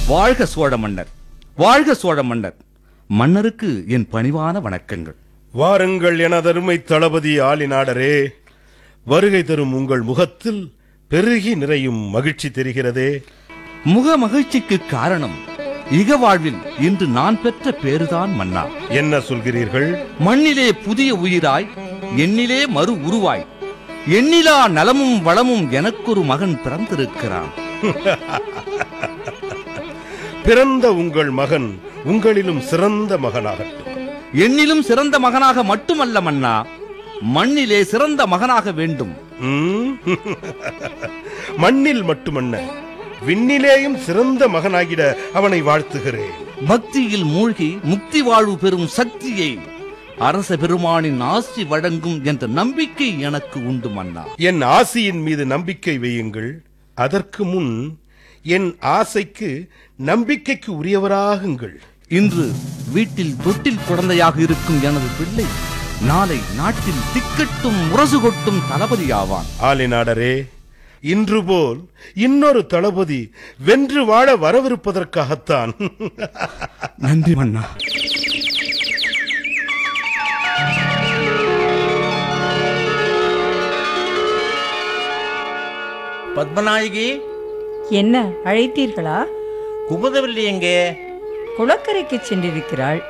வாழ்க சோழ மன்னர் வாழ்க சோழ மன்னர் மன்னருக்கு என் பணிவான வணக்கங்கள் வாருங்கள் எனதருமை தளபதி ஆலிநாடரே வருகை தரும் உங்கள் முகத்தில் பெருகி நிறையும் மகிழ்ச்சி தெரிகிறதே முக மகிழ்ச்சிக்கு காரணம் இக வாழ்வில் இன்று நான் பெற்ற பேறுதான் மன்னா என்ன சொல்கிறீர்கள் மண்ணிலே புதிய உயிராய் எண்ணிலே மறு உருவாய் எண்ணிலா நலமும் வளமும் எனக்கொரு மகன் பிறந்திருக்கிறான் பிறந்த உங்கள் மகன் உங்களிலும் சிறந்த மகனாகட்டும் எண்ணிலும் சிறந்த மகனாக மட்டுமல்ல மன்னா மண்ணிலே சிறந்த மகனாக வேண்டும் ம்? மண்ணில் மட்டுமல்ல விண்ணிலேயும் சிறந்த மகனாகிட அவனை வாழ்த்துகிறேன் பக்தியில் மூழ்கி முக்தி வாழ்வு பெறும் சக்தியை அரச பெருமானின் ஆசி வழங்கும் என்ற நம்பிக்கை எனக்கு உண்டு மன்னா என் ஆசையின் மீது நம்பிக்கை வையுங்கள் அதற்கு முன் என் ஆசைக்கு நம்பிக்கைக்கு உரியவராகுங்கள் இன்று வீட்டில் தொட்டில் குழந்தையாக இருக்கும் எனது பிள்ளை நாளை நாட்டில் திக்கட்டும் முரசு கொட்டும் தளபதியாவான் ஆலிநாடரே இன்று போல் இன்னொரு தளபதி வென்று வாழ வரவிருப்பதற்காகத்தான் நன்றி மன்னா பத்மநாயகி என்ன அழைத்தீர்களா குமுதவில்லை எங்கே குளக்கரைக்கு சென்றிருக்கிறாள்